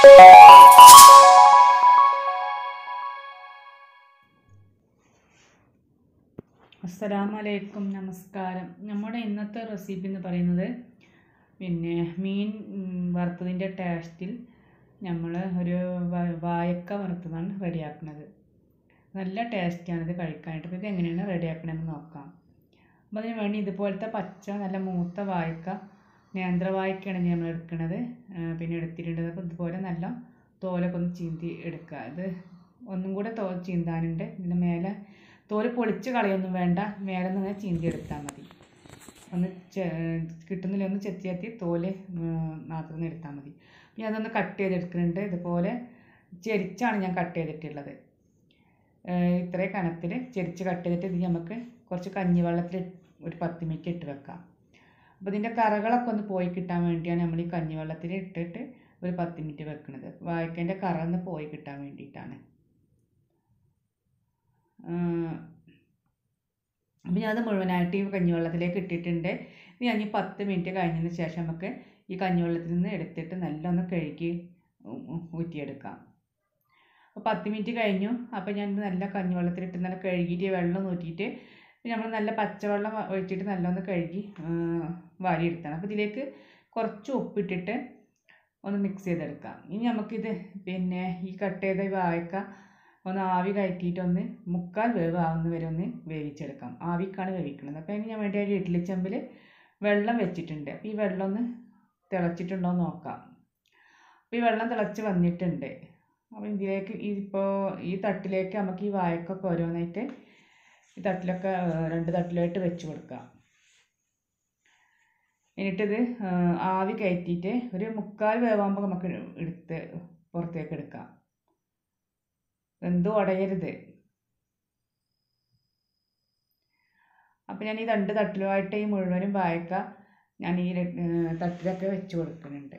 അസ്സലാമലൈക്കും നമസ്കാരം നമ്മുടെ ഇന്നത്തെ റെസിപ്പി എന്ന് പറയുന്നത് പിന്നെ മീൻ ഉം, വറുത്തതിൻ്റെ ടേസ്റ്റിൽ നമ്മൾ ഒരു വ- വായക്ക വറുത്തതാണ് റെഡിയാക്കുന്നത് നല്ല ടേസ്റ്റാണ് ഇത് കഴിക്കാനായിട്ട് അപ്പോൾ ഇത് എങ്ങനെയാണ് റെഡിയാക്കണമെന്ന് നോക്കാം അപ്പോൾ അതിന് വേണ്ടി ഇതുപോലത്തെ പച്ച നല്ല മൂത്ത വായക്ക നേന്ത്രവായക്കാണ് നമ്മൾ എടുക്കുന്നത് ആ, പിന്നെ എടുത്തിട്ടുണ്ട് അപ്പോൾ ഇതുപോലെ നല്ല തോലൊക്കെ ഒന്ന് ചീന്തി എടുക്കുക ഇത് ഒന്നും കൂടെ തോ ചീന്താനുണ്ട് ഇതിൻ്റെ മേലെ തോല് പൊളിച്ച് കളയൊന്നും വേണ്ട മേലെ നിന്ന് ഇങ്ങനെ ചീന്തി എടുത്താൽ മതി ഒന്ന് ചെ- കിട്ടുന്നില്ല ഒന്ന് ചെത്തി ചെത്തി തോല് ഉം, മാത്രം ഒന്ന് എടുത്താൽ മതി പിന്നെ അതൊന്ന് കട്ട് ചെയ്തെടുക്കുന്നുണ്ട് ഇതുപോലെ ചെരിച്ചാണ് ഞാൻ കട്ട് ചെയ്തിട്ടുള്ളത് ഏഹ് ഇത്രയും കനത്തിൽ ചെരിച്ച് കട്ട് ചെയ്തിട്ട് ഇത് നമുക്ക് കുറച്ച് കഞ്ഞിവെള്ളത്തിൽ ഒരു പത്ത് മിനിറ്റ് ഇട്ട് വെക്കാം അപ്പോൾ ഇതിൻ്റെ കറകളൊക്കെ ഒന്ന് പോയി കിട്ടാൻ വേണ്ടിയാണ് നമ്മൾ ഈ കഞ്ഞിവെള്ളത്തിൽ ഇട്ടിട്ട് ഒരു പത്ത് മിനിറ്റ് വെക്കുന്നത് വാഴക്കേൻ്റെ കറ ഒന്ന് പോയി കിട്ടാൻ വേണ്ടിയിട്ടാണ് അപ്പം ഞാനത് മുഴുവനായിട്ട് ഈ കഞ്ഞിവെള്ളത്തിലേക്ക് ഇട്ടിട്ടുണ്ട് ഇനി ഞാൻ ഈ പത്ത് മിനിറ്റ് കഴിഞ്ഞതിന് ശേഷം നമുക്ക് ഈ കഞ്ഞിവെള്ളത്തിൽ നിന്ന് എടുത്തിട്ട് നല്ലൊന്ന് കഴുകി ഉ- ഉ- ഊറ്റിയെടുക്കാം അപ്പോൾ പത്ത് മിനിറ്റ് കഴിഞ്ഞു അപ്പോൾ ഞാൻ ഇത് നല്ല കഞ്ഞിവെള്ളത്തിലിട്ട് നല്ല കഴുകിയിട്ട് വെള്ളം ഊറ്റിയിട്ട് നമ്മൾ നല്ല പച്ചവെള്ളം വ- ഒഴിച്ചിട്ട് നല്ലൊന്ന് കഴുകി വാരിയെടുത്താണ് അപ്പോൾ ഇതിലേക്ക് കുറച്ച് ഉപ്പിട്ടിട്ട് ഒന്ന് മിക്സ് ചെയ്തെടുക്കാം ഇനി നമുക്കിത് പിന്നെ ഈ കട്ട് ചെയ്ത ഈ വാഴക്ക ഒന്ന് ആവി കയറ്റിയിട്ടൊന്ന് മുക്കാൽ വേവ് ആവുന്ന വരെ ഒന്ന് വേവിച്ചെടുക്കാം ആവിക്കാണ് വേവിക്കുന്നത് അപ്പോൾ അതിന് ഞാൻ വേണ്ടി ഒരു ഇഡ്ഡലി ചെമ്പിൽ വെള്ളം വെച്ചിട്ടുണ്ട് അപ്പോൾ ഈ വെള്ളം ഒന്ന് തിളച്ചിട്ടുണ്ടോ എന്ന് നോക്കാം അപ്പോൾ ഈ വെള്ളം തിളച്ച് വന്നിട്ടുണ്ട് അപ്പോൾ ഇതിലേക്ക് ഈ ഇപ്പോൾ ഈ തട്ടിലേക്ക് നമുക്ക് ഈ വാഴക്കൊക്കെ ഓരോന്നായിട്ട് ഈ തട്ടിലൊക്കെ ആ, രണ്ട് തട്ടിലായിട്ട് വെച്ച് കൊടുക്കാം എന്നിട്ടിത് ആ, ആവി കയറ്റിയിട്ട് ഒരു മുക്കാൽ വേവാകുമ്പോൾ നമുക്ക് എടുത്ത് പുറത്തേക്ക് എടുക്കാം വെന്ത് ഉടയരുത് അപ്പം ഞാൻ ഈ രണ്ട് തട്ടിലുമായിട്ട് ഈ മുഴുവനും വാഴക്ക ഞാൻ ഈ ര- ഏർ തട്ടിലൊക്കെ വെച്ച് കൊടുക്കുന്നുണ്ട്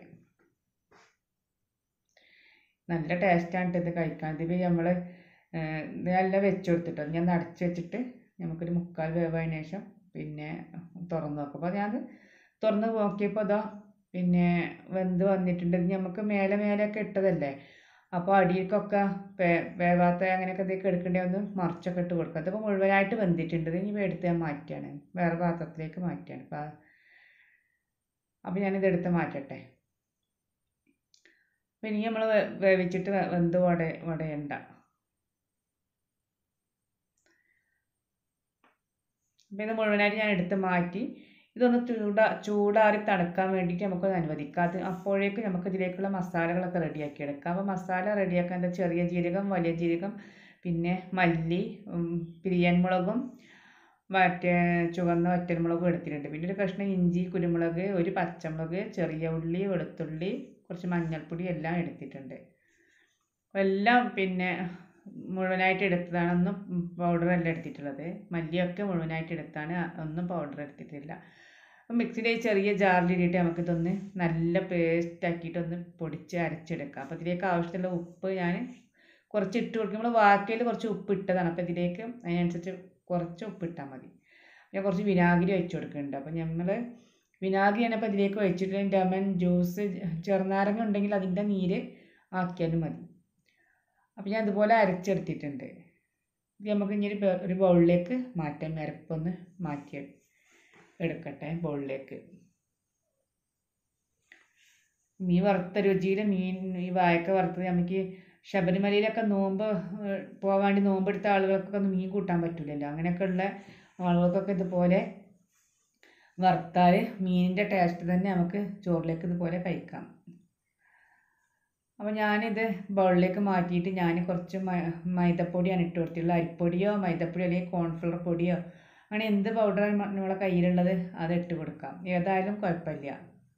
നല്ല ടേസ്റ്റാണ് ഇത് കഴിക്കാൻ ഇതിപ്പോൾ നമ്മൾ ഇത് നല്ല വെച്ച് കൊടുത്തിട്ടോ ഞാൻ അടച്ച് വെച്ചിട്ട് നമുക്കൊരു മുക്കാൽ വേവായതിനു ശേഷം പിന്നെ തുറന്ന് നോക്കും അപ്പോൾ ഞാൻ തുറന്ന് നോക്കിയപ്പോൾ അതാ പിന്നെ വെന്ത് വന്നിട്ടുണ്ട് ഇത് നമുക്ക് മേലെ മേലെയൊക്കെ ഇട്ടതല്ലേ അപ്പോൾ അടിയിലേക്കൊക്കെ വേ വേവാത്ത അങ്ങനെയൊക്കെ ഇതൊക്കെ എടുക്കേണ്ടി ഒന്ന് മറിച്ചൊക്കെ ഇട്ട് കൊടുക്കുക അതിപ്പോൾ മുഴുവനായിട്ട് വെന്തിട്ടുണ്ട് ഇത് ഇനി എടുത്ത് ഞാൻ മാറ്റുകയാണ് വേറെ പാത്രത്തിലേക്ക് മാറ്റുകയാണ് അപ്പോൾ അപ്പോൾ ഞാനിത് എടുത്ത് മാറ്റട്ടെ അപ്പോൾ ഇനി നമ്മൾ വേവിച്ചിട്ട് വെ- വെന്ത് വട വടയണ്ട അപ്പോൾ ഇത് മുഴുവനായിട്ട് ഞാൻ എടുത്ത് മാറ്റി ഇതൊന്ന് ചൂടാ ചൂടാറി തണുക്കാൻ വേണ്ടിയിട്ട് നമുക്കൊന്ന് അനുവദിക്കാം അത് അപ്പോഴേക്ക് നമുക്ക് ഇതിലേക്കുള്ള മസാലകളൊക്കെ റെഡിയാക്കി എടുക്കാം അപ്പോൾ മസാല റെഡിയാക്കാൻ എന്താ ചെറിയ ജീരകം വലിയ ജീരകം പിന്നെ മല്ലി ഉം, പിരിയൻ മുളകും മറ്റേ ചുവന്ന വറ്റൽമുളകും എടുത്തിട്ടുണ്ട് പിന്നെ ഒരു കഷ്ണം ഇഞ്ചി കുരുമുളക് ഒരു പച്ചമുളക് ചെറിയ ഉള്ളി വെളുത്തുള്ളി കുറച്ച് മഞ്ഞൾപ്പൊടി എല്ലാം എടുത്തിട്ടുണ്ട് എല്ലാം പിന്നെ മുഴുവനായിട്ട് എടുത്തതാണ് ഒന്നും പൗഡർ അല്ല എടുത്തിട്ടുള്ളത് മല്ലിയൊക്കെ മുഴുവനായിട്ട് എടുത്താണ് ഒന്നും പൗഡർ എടുത്തിട്ടില്ല അപ്പം മിക്സിയുടെ ഈ ചെറിയ ജാറിലിട്ടിട്ട് നമുക്കിതൊന്ന് നല്ല പേസ്റ്റ് ആക്കിയിട്ടൊന്ന് പൊടിച്ച് അരച്ചെടുക്കാം അപ്പോൾ ഇതിലേക്ക് ആവശ്യമുള്ള ഉപ്പ് ഞാൻ കുറച്ച് ഇട്ട് കൊടുക്കും നമ്മൾ വാക്കയിൽ കുറച്ച് ഉപ്പ് ഇട്ടതാണ് അപ്പോൾ ഇതിലേക്ക് അതിനനുസരിച്ച് കുറച്ച് ഉപ്പ് ഇട്ടാൽ മതി ഞാൻ കുറച്ച് വിനാഗിരി ഒഴിച്ച് കൊടുക്കുന്നുണ്ട് അപ്പോൾ നമ്മൾ വിനാഗിരിയാണ് അപ്പോൾ ഇതിലേക്ക് ഒഴിച്ചിട്ട് ലെമൺ ജ്യൂസ് ചെറുനാരങ്ങ ഉണ്ടെങ്കിൽ അതിൻ്റെ നീര് ആക്കിയാലും മതി അപ്പോൾ ഞാൻ ഇതുപോലെ അരച്ചെടുത്തിട്ടുണ്ട് ഇത് നമുക്ക് ഇനി ഒരു ബ- ഒരു ബൗളിലേക്ക് മാറ്റാം അരപ്പൊന്ന് മാറ്റി എടുക്കട്ടെ ബൗളിലേക്ക് മീൻ വറുത്ത രുചിയിൽ മീൻ ഈ വാഴക്ക വറുത്തത് നമുക്ക് ശബരിമലയിലൊക്കെ നോമ്പ് ഏഹ്, പോകാൻ വേണ്ടി നോമ്പെടുത്ത ആളുകൾക്കൊക്കെ ഒന്നും മീൻ കൂട്ടാൻ പറ്റില്ലല്ലോ അങ്ങനെയൊക്കെ ഉള്ള ആളുകൾക്കൊക്കെ ഇതുപോലെ വറുത്താൽ മീനിൻ്റെ ടേസ്റ്റ് തന്നെ നമുക്ക് ചോറിലേക്ക് ഇതുപോലെ കഴിക്കാം അപ്പോൾ ഞാനിത് ബൗളിലേക്ക് മാറ്റിയിട്ട് ഞാൻ കുറച്ച് മ- മൈദപ്പൊടിയാണ് ഇട്ട് കൊടുത്തിട്ടുള്ളത് അരിപ്പൊടിയോ മൈദപ്പൊടിയോ അല്ലെങ്കിൽ കോൺഫ്ലവർ പൊടിയോ അങ്ങനെ എന്ത് പൗഡറാണ് നമ്മളെ കയ്യിലുള്ളത് അത് ഇട്ട് കൊടുക്കാം ഏതായാലും കുഴപ്പമില്ല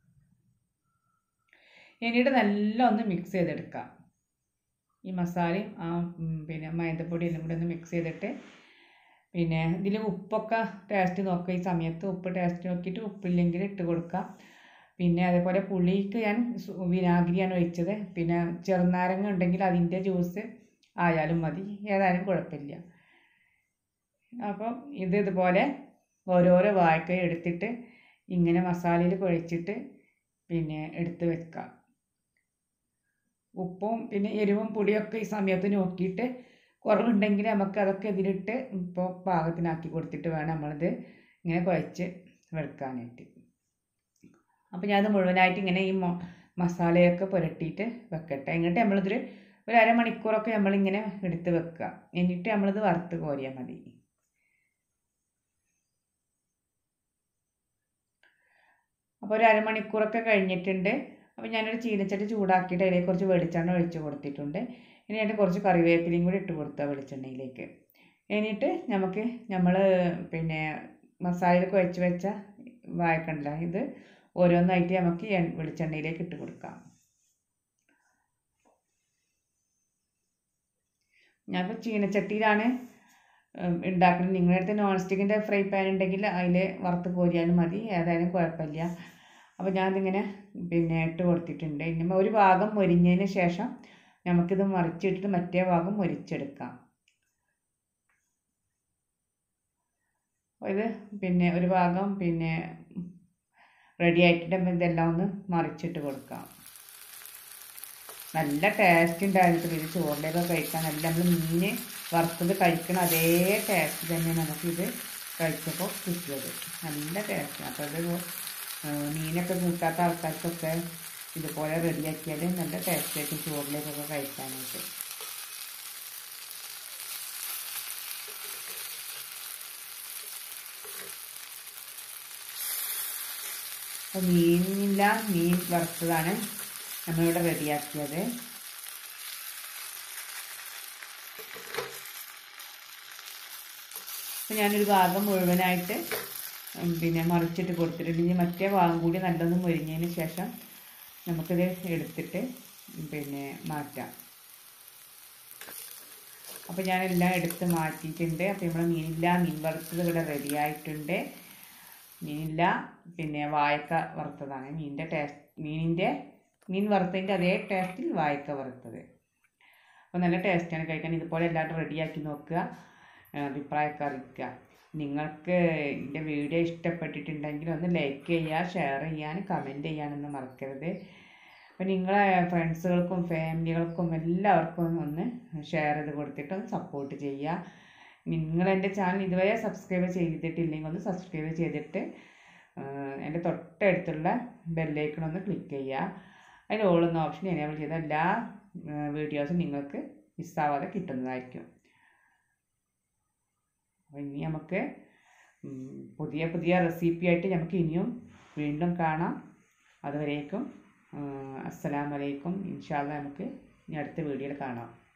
എന്നിട്ട് നല്ല ഒന്ന് മിക്സ് ചെയ്തെടുക്കാം ഈ മസാലയും ആ ഉം, പിന്നെ മൈദപ്പൊടി എല്ലാം കൂടി ഒന്ന് മിക്സ് ചെയ്തിട്ട് പിന്നെ ഇതിൽ ഉപ്പൊക്കെ ടേസ്റ്റ് നോക്കുക ഈ സമയത്ത് ഉപ്പ് ടേസ്റ്റ് നോക്കിയിട്ട് ഉപ്പില്ലെങ്കിൽ ഇട്ട് കൊടുക്കുക പിന്നെ അതേപോലെ പുളിക്ക് ഞാൻ സു- വിനാഗിരിയാണ് ഒഴിച്ചത് പിന്നെ ചെറുനാരങ്ങ ഉണ്ടെങ്കിൽ അതിൻ്റെ ജ്യൂസ് ആയാലും മതി ഏതായാലും കുഴപ്പമില്ല അപ്പം ഇത് ഇതുപോലെ ഓരോരോ വാഴക്ക എടുത്തിട്ട് ഇങ്ങനെ മസാലയിൽ കുഴച്ചിട്ട് പിന്നെ എടുത്ത് വെക്കാം ഉപ്പും പിന്നെ എരിവും പുളിയൊക്കെ ഈ സമയത്ത് നോക്കിയിട്ട് കുറവുണ്ടെങ്കിൽ നമുക്ക് അതൊക്കെ ഇതിലിട്ട് ഇപ്പോൾ പാകത്തിനാക്കി കൊടുത്തിട്ട് വേണം നമ്മളിത് ഇങ്ങനെ കുഴച്ച് വെക്കാനായിട്ട് അപ്പോൾ ഞാനത് മുഴുവനായിട്ട് ഇങ്ങനെ ഈ മൊ മസാലയൊക്കെ പുരട്ടിയിട്ട് വെക്കട്ടെ എന്നിട്ട് നമ്മളിതൊരു ഒരു അരമണിക്കൂറൊക്കെ നമ്മളിങ്ങനെ എടുത്ത് വെക്കുക എന്നിട്ട് നമ്മളിത് വറുത്ത് കോരിയാൽ മതി അപ്പോൾ ഒരു അരമണിക്കൂറൊക്കെ കഴിഞ്ഞിട്ടുണ്ട് അപ്പോൾ ഞാനൊരു ചീനച്ചട്ടി ചൂടാക്കിയിട്ട് അതിലേക്ക് കുറച്ച് വെളിച്ചെണ്ണ ഒഴിച്ച് കൊടുത്തിട്ടുണ്ട് ഇനി അതിൻ്റെ കുറച്ച് കറിവേപ്പിലയും കൂടി ഇട്ട് കൊടുക്കുക വെളിച്ചെണ്ണയിലേക്ക് എന്നിട്ട് നമുക്ക് നമ്മൾ പിന്നെ മസാലയിൽ കുഴച്ച് വെച്ച വാഴക്കണ്ടല്ല ഇത് ഓരോന്നായിട്ട് നമുക്ക് എണ്ണ വെളിച്ചെണ്ണയിലേക്ക് ഇട്ട് കൊടുക്കാം ഞാനിപ്പോൾ ചീനച്ചട്ടിയിലാണ് ഉണ്ടാക്കുന്നത് നിങ്ങളുടെ അടുത്ത് നോൺ സ്റ്റിക്കിൻ്റെ ഫ്രൈ പാൻ ഉണ്ടെങ്കിൽ അതിൽ വറുത്ത് കോരിയാലും മതി ഏതായാലും കുഴപ്പമില്ല അപ്പോൾ ഞാനിതിങ്ങനെ പിന്നെ ഇട്ട് കൊടുത്തിട്ടുണ്ട് ഇനി ഒരു ഭാഗം മൊരിഞ്ഞതിന് ശേഷം നമുക്കിത് മറിച്ചിട്ടിട്ട് മറ്റേ ഭാഗം മൊരിച്ചെടുക്കാം ഇത് പിന്നെ ഒരു ഭാഗം പിന്നെ റെഡി ആയിട്ടുണ്ട് ഇതെല്ലാം ഒന്ന് മറിച്ചിട്ട് കൊടുക്കാം നല്ല ടേസ്റ്റ് ഉണ്ടായിരുന്നു ഇത് ചോറിലേക്ക് കഴിക്കാൻ നല്ല നമ്മൾ മീൻ വറുത്തത് കഴിക്കണം അതേ ടേസ്റ്റ് തന്നെ നമുക്കിത് കഴിച്ചപ്പോൾ കിട്ടിയത് നല്ല ടേസ്റ്റ് അപ്പോൾ ഇത് മീനൊക്കെ കൂട്ടാത്ത ആൾക്കാർക്കൊക്കെ ഇതുപോലെ റെഡിയാക്കിയാൽ നല്ല ടേസ്റ്റായിരിക്കും ചോറിലേക്കൊക്കെ കഴിക്കാനായിട്ട് അപ്പോൾ മീനില്ല മീൻ വറുത്തതാണ് നമ്മളിവിടെ റെഡിയാക്കിയത് അപ്പോൾ ഞാനൊരു ഭാഗം മുഴുവനായിട്ട് പിന്നെ മറിച്ചിട്ട് കൊടുത്തിട്ടുണ്ട് ഇനി മറ്റേ ഭാഗം കൂടി നല്ലൊന്ന് മൊരിഞ്ഞതിന് ശേഷം നമുക്കിത് എടുത്തിട്ട് പിന്നെ മാറ്റാം അപ്പോൾ ഞാനെല്ലാം എടുത്ത് മാറ്റിയിട്ടുണ്ട് അപ്പോൾ നമ്മൾ മീനില്ല മീൻ വറുത്തത് ഇവിടെ റെഡി ആയിട്ടുണ്ട് മീനില്ല പിന്നെ വാഴക്ക വറുത്തതാണ് മീനിൻ്റെ ടേസ്റ്റ് മീനിൻ്റെ മീൻ വറുത്തതിൻ്റെ അതേ ടേസ്റ്റിൽ വാഴക്ക വറുത്തത് അപ്പോൾ നല്ല ടേസ്റ്റാണ് കഴിക്കാൻ ഇതുപോലെ എല്ലാവരും റെഡിയാക്കി നോക്കുക അഭിപ്രായമൊക്കെ അറിയിക്കുക നിങ്ങൾക്ക് എൻ്റെ വീഡിയോ ഇഷ്ടപ്പെട്ടിട്ടുണ്ടെങ്കിൽ ഒന്ന് ലൈക്ക് ചെയ്യുക ഷെയർ ചെയ്യാൻ കമൻറ്റ് ചെയ്യാനൊന്നും മറക്കരുത് അപ്പോൾ നിങ്ങളെ ഫ്രണ്ട്സുകൾക്കും ഫാമിലികൾക്കും എല്ലാവർക്കും ഒന്ന് ഷെയർ ചെയ്ത് കൊടുത്തിട്ട് ഒന്ന് സപ്പോർട്ട് ചെയ്യുക നിങ്ങൾ എൻ്റെ ചാനൽ ഇതുവരെ സബ്സ്ക്രൈബ് ചെയ്തിട്ടില്ലെങ്കിൽ ഒന്ന് സബ്സ്ക്രൈബ് ചെയ്തിട്ട് എൻ്റെ തൊട്ടടുത്തുള്ള ബെല്ലൈക്കൺ ഒന്ന് ക്ലിക്ക് ചെയ്യുക അതിൽ ഓളുന്ന ഓപ്ഷൻ എനേബിൾ ചെയ്ത എല്ലാ വീഡിയോസും നിങ്ങൾക്ക് മിസ്സാവാതെ കിട്ടുന്നതായിരിക്കും അപ്പോൾ ഇനി നമുക്ക് പുതിയ പുതിയ റെസിപ്പി ആയിട്ട് നമുക്ക് ഇനിയും വീണ്ടും കാണാം അതുവരേക്കും അസ്സലാമലൈക്കും ഇൻഷാല്ല നമുക്ക് ഇനി അടുത്ത വീഡിയോയിൽ കാണാം